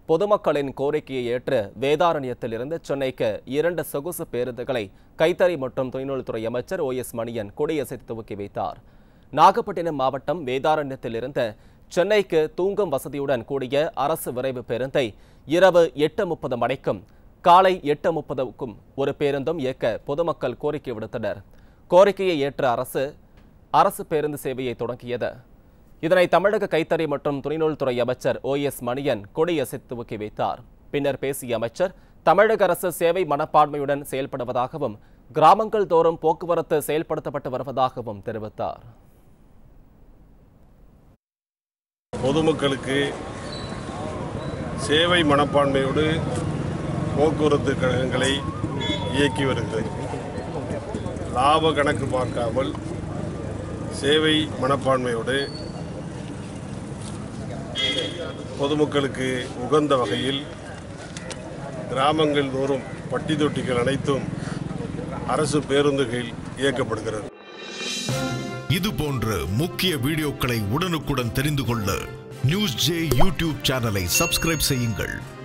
பொதுமக்களின் கோரிக்கையை ஏற்று வேதாரண்யத்திலிருந்து சென்னைக்கு இரண்டு சொகுசு பேருந்துகளை கைத்தறி மற்றும் துணைநூல்துறை அமைச்சர் ஓ எஸ் மணியன் கொடியசைத்து துவக்கி வைத்தார் நாகப்பட்டினம் மாவட்டம் வேதாரண்யத்திலிருந்து சென்னைக்கு தூங்கும் வசதியுடன் கூடிய அரசு விரைவு பேருந்தை இரவு எட்டு முப்பது மணிக்கும் காலை எட்டு முப்பதுக்கும் ஒரு பேருந்தும் இயக்க பொதுமக்கள் கோரிக்கை விடுத்தனர் கோரிக்கையை ஏற்ற அரசு அரசு பேருந்து சேவையை தொடங்கியது இதனை தமிழக கைத்தறி மற்றும் துணைநூல்துறை அமைச்சர் ஓ எஸ் மணியன் கொடியசைத்து துவக்கி வைத்தார் பின்னர் பேசிய அமைச்சர் தமிழக அரசு சேவை மனப்பான்மையுடன் செயல்படுவதாகவும் கிராமங்கள் தோறும் போக்குவரத்து செயல்படுத்தப்பட்டு வருவதாகவும் தெரிவித்தார் பொதுமக்களுக்கு சேவை மனப்பான்மையோடு போக்குவரத்து கழகங்களை இயக்கி வருகிறது லாப கணக்கு பார்க்காமல் சேவை மனப்பான்மையோடு பொதுமக்களுக்கு உகந்த வகையில் கிராமங்கள் தோறும் பட்டி தொட்டிகள் அனைத்தும் அரசு பேருந்துகள் இயக்கப்படுகிறது இது போன்ற முக்கிய வீடியோக்களை உடனுக்குடன் தெரிந்து கொள்ள நியூஸ் ஜே யூடியூப் சேனலை சப்ஸ்கிரைப் செய்யுங்கள்